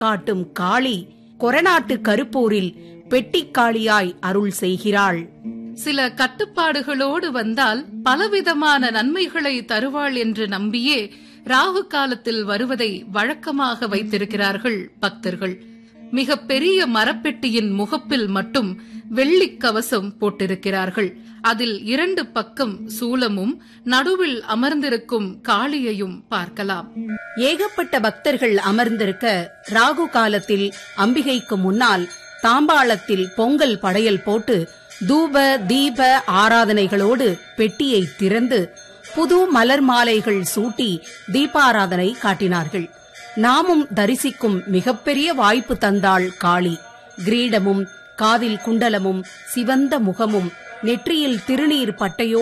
காட்டும் காளி கொரநாட்டு கருப்பூரில் பெட்டிக்காளியாய் அருள் செய்கிறாள் சில கட்டுப்பாடுகளோடு வந்தால் பலவிதமான நன்மைகளை தருவாள் என்று நம்பியே ராகு காலத்தில் வருவதை வழக்கமாக வைத்திருக்கிறார்கள் பக்தர்கள் மிக பெரிய மரப்பெட்டியின் முகப்பில் மட்டும் வெள்ளிக் கவசம் போட்டிருக்கிறார்கள் அதில் இரண்டு பக்கம் சூலமும் நடுவில் அமர்ந்திருக்கும் காளியையும் பார்க்கலாம் ஏகப்பட்ட பக்தர்கள் அமர்ந்திருக்க ராகு காலத்தில் அம்பிகைக்கு முன்னால் தாம்பாளத்தில் பொங்கல் படையல் போட்டு தூப தீப ஆராதனைகளோடு பெட்டியை திறந்து புது மலர் மாலைகள் சூட்டி தீபாராதனை காட்டினார்கள் நாமும் தரிசிக்கும் மிகப்பெரிய வாய்ப்பு தந்தாள் காளி கிரீடமும் காதில் குண்டலமும் சிவந்த முகமும் நெற்றியில் திருநீர் பட்டையோ